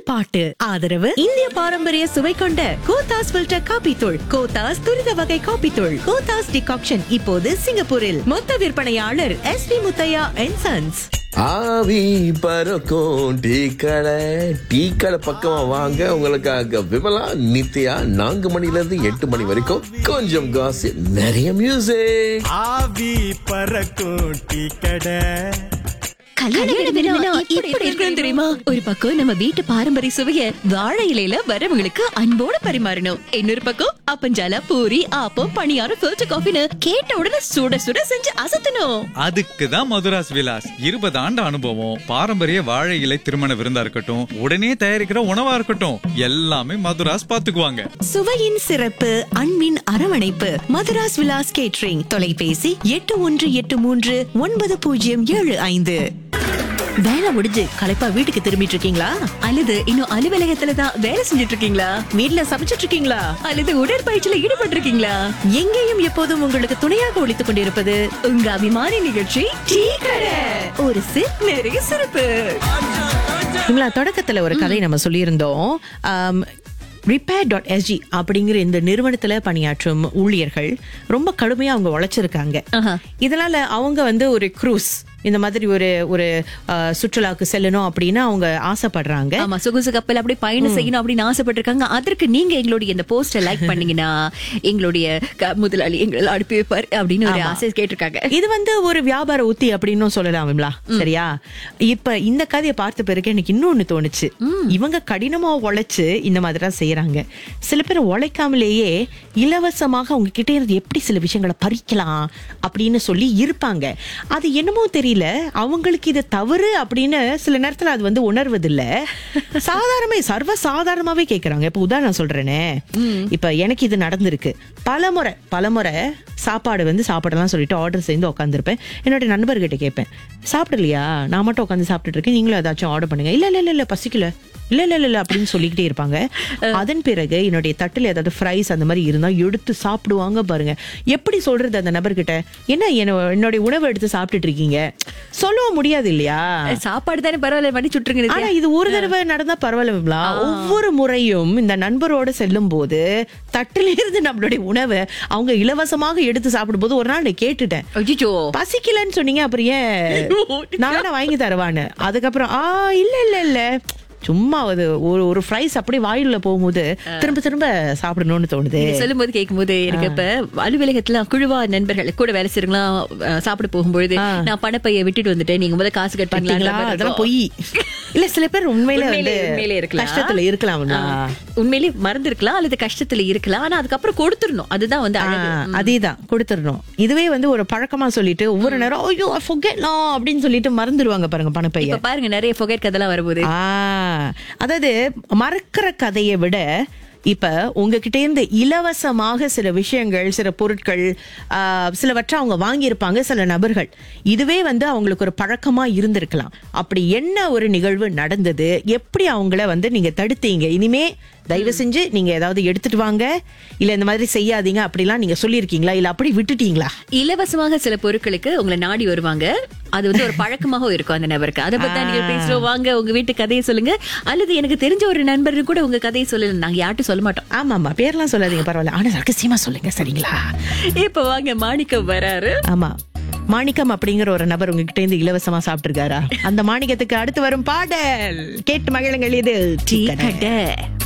பாட்டு ஆதரவு இந்திய பாரம்பரிய சுவை கொண்ட கோத்தாஸ் ஃபில்டர் காபி தூள் கோத்தாஸ் துரித வகை காபி தூள் கோத்தாஸ் டிகாக்ஷன் இப்போது சிங்கப்பூரில் மொத்த விற்பனையாளர் S P Muthaiya and sons ஆவி பறக்கும் டீ கடை டீ கடை பக்கமா வாங்க உங்களுக்காக விமலா நித்யா நான்கு மணில இருந்து எட்டு மணி வரைக்கும் கொஞ்சம் காசு நிறைய மியூசிக் ஆவி பறக்கும் டீ கடை கல்யாண விருந்தினா எப்படி இருக்கணும் தெரியுமா ஒரு பக்கம் நம்ம வீட்டு பாரம்பரிய சுவைய வாழை இலையில வரவங்களுக்கு அன்போட பரிமாறணும் இன்னொரு பக்கம் அப்பஞ்சால பூரி ஆப்பம் பணியாரம் ஃபில்டர் காஃபின்னு கேட்ட உடனே சுட சுட செஞ்சு அசத்தணும் அதுக்கு தான் மதுராஸ் விலாஸ் இருபது ஆண்டு அனுபவம் பாரம்பரிய வாழை இலை திருமண விருந்தா இருக்கட்டும் உடனே தயாரிக்கிற உணவா இருக்கட்டும் எல்லாமே மதுராஸ் பாத்துக்குவாங்க சுவையின் சிறப்பு அன்பின் அரவணைப்பு மதுராஸ் விலாஸ் கேட்ரிங் தொலைபேசி எட்டு ஒன்று எட்டு மூன்று ஒன்பது பூஜ்ஜியம் ஏழு ஐந்து வேலை முடிஞ்சு களைப்பா வீட்டுக்கு திரும்பிட்டு இருக்கீங்களா அல்லது இன்னும் அலுவலகத்துல தான் வேலை செஞ்சுட்டு இருக்கீங்களா வீட்ல சமைச்சிட்டு இருக்கீங்களா அல்லது உடற்பயிற்சியில ஈடுபட்டு இருக்கீங்களா எங்கேயும் எப்போதும் உங்களுக்கு துணையாக ஒழித்துக் கொண்டிருப்பது உங்க அபிமான நிகழ்ச்சி டீ கடை ஒரு சிப் நிறைய சிறப்பு இவங்களா தொடக்கத்துல ஒரு கதை நம்ம சொல்லியிருந்தோம் ரிப்பேர் டாட் எஸ்ஜி அப்படிங்கிற இந்த நிறுவனத்துல பணியாற்றும் ஊழியர்கள் ரொம்ப கடுமையா அவங்க உழைச்சிருக்காங்க ஆஹா. இதனால அவங்க வந்து ஒரு க்ரூஸ் இந்த மாதிரி ஒரு ஒரு அஹ், சுற்றுலாவுக்கு செல்லணும் அப்படின்னு அவங்க ஆசைப்படுறாங்க ஆமா சொகுசு கப்பல் அப்படி பயணம் செய்யணும் அப்படின்னு ஆசைப்பட்டிருக்காங்க அதற்கு நீங்க எங்களுடைய இந்த போஸ்டர் லைக் பண்ணீங்கன்னா எங்களுடைய க- முதலாளி எங்களை அனுப்பி வைப்பார் அப்படின்னு ஒரு ஆசை கேட்டிருக்காங்க இது வந்து ஒரு வியாபார உத்தி அப்படின்னு சொல்லலாம் விமலா சரியா இப்ப இந்த கதையை பார்த்த பிறகு எனக்கு இன்னொன்னு தோணுச்சு இவங்க கடினமா உழைச்சு இந்த மாதிரி தான் செய்யறாங்க சில பேர் உழைக்காமலேயே இலவசமாக அவங்க கிட்ட இருந்து எப்படி சில விஷயங்களை பறிக்கலாம் அப்படின்னு சொல்லி இருப்பாங்க அது என்னமோ தெரியல அவங்களுக்கு இது தவறு அப்படின்னு சில நேரத்துல அது வந்து உணர்வதில்ல சாதாரணமே சர்வ சாதாரணமாவே கேக்குறாங்க இப்ப உதாரணம் சொல்றேனே இப்ப எனக்கு இது நடந்திருக்கு பலமுறை பலமுறை சாப்பாடு வந்து சாப்பிடலாம் சொல்லிட்டு ஆர்டர் செய்து உட்காந்துருப்பேன் என்னோட நண்பர்கிட்ட கேட்பேன் சாப்பிடலையா நான் மட்டும் உட்காந்து சாப்பிட்டுட்டு இருக்கேன் நீங்களும் ஏதாச்சும் ஆர்டர் பண்ணுங்க இல்ல இல்ல இல்ல இல்ல பசிக்கல இல்ல இல்ல இல்ல இல்ல அப்படின்னு சொல்லிக்கிட்டே இருப்பாங்க அதன் பிறகு என்னுடைய தட்டுல ஏதாவது ஃப்ரைஸ் அந்த மாதிரி இருந்தா எடுத்து சாப்பிடுவாங்க பாருங்க எப்படி சொல்றது அந்த நபர்கிட்ட என்ன என்ன- என்னுடைய உணவை எடுத்து சாப்பிட்டுட்டு இருக்கீங்க சொல்லவும் முடியாது இல்லையா சாப்பாடு தானே பரவாயில்ல பண்ணி சுட்டுருங்க ஆனா இது ஒரு தடவை நடந்தா பரவாயில்ல ஒவ்வொரு முறையும் இந்த நண்பரோட செல்லும் போது தட்டில இருந்து நம்மளுடைய உணவை அவங்க இலவசமாக எடுத்து சாப்பிடும்போது ஒரு நாள் நான் கேட்டுட்டேன் அஜிஜோ பசிக்கலன்னு சொன்னீங்க அப்புறம் ஏன் நான் வேணா வாங்கி தருவான்னு அதுக்கப்புறம் ஆ இல்ல இல்ல இல்ல சும்மா அது ஒரு ஒரு ஃப்ரைஸ் அப்படியே வாயில போகும்போது திரும்ப திரும்ப சாப்பிடணும்னு தோணுது சொல்லும் போது கேட்கும் போது எனக்கு இப்ப அலுவலகத்துல குழுவா நண்பர்கள் கூட வேலை செய்யறவங்களா அஹ், சாப்பிட போகும்பொழுது நான் பணப்பைய விட்டுட்டு வந்துட்டேன் நீங்க முதல்ல காசு பாத்தீங்களா கட்டுறீங்களா அதெல்லாம் பொய் இல்ல சில பேர் உண்மையில வந்து உண்மையிலே உண்மையிலே இருக்கலாம் கஷ்டத்துல இருக்கலாம்னா உண்மையிலே மறந்துருக்கலாம் அல்லது கஷ்டத்துல இருக்கலாம் ஆனா அதுக்கப்புறம் கொடுத்துடணும் அதுதான் வந்து அழகு ஆ, அதேதான் கொடுத்துடணும் இதுவே வந்து ஒரு பழக்கமா சொல்லிட்டு ஒவ்வொரு நேரம் ஐயோ ஃபொகெட்லாம் அப்படின்னு சொல்லிட்டு மறந்துடுவாங்க பாருங்க பணப்பைய இப்ப பாருங்க நிறைய ஃபொகேட் கதெல்லாம் வரும்போது ஆ அதாவது மறக்கிற கதையை விட இப்ப உங்ககிட்ட இருந்து இலவசமாக சில விஷயங்கள் சில பொருட்கள் ஆ, சிலவற்றை அவங்க வாங்கியிருப்பாங்க சில நபர்கள் இதுவே வந்து அவங்களுக்கு ஒரு பழக்கமா இருந்திருக்கலாம் அப்படி என்ன ஒரு நிகழ்வு நடந்தது எப்படி அவங்கள வந்து நீங்க தடுத்தீங்க இனிமே தயவு செஞ்சு நீங்க ஏதாவது எடுத்துட்டு வாங்க இல்ல இந்த மாதிரி செய்யாதீங்க அப்படிலாம் நீங்க சொல்லியிருக்கீங்களா இல்ல அப்படி விட்டுட்டீங்களா இலவசமாக சில பொருட்களுக்கு உங்களை நாடி வருவாங்க அது வந்து ஒரு பழக்கமாக இருக்கும் அந்த நபருக்கு அதை பத்தி நீங்க பேசுறோம் வாங்க உங்க வீட்டு கதையை சொல்லுங்க அல்லது எனக்கு தெரிஞ்ச ஒரு நண்பர் கூட உங்க கதையை சொல்லல நாங்க யார்ட்டும் சொல்ல மாட்டோம் ஆமா ஆமா பேர்லாம் சொல்லாதீங்க பரவாயில்ல ஆனா ரகசியமா சொல்லுங்க சரிங்களா இப்ப வாங்க மாணிக்கம் வராரு ஆமா மாணிக்கம் அப்படிங்கிற ஒரு நபர் உங்ககிட்ட இருந்து இலவசமா சாப்பிட்டிருக்காரா அந்த மாணிக்கத்துக்கு அடுத்து வரும் பாடல் கேட்டு மகிழுங்கள் இது டீ கடை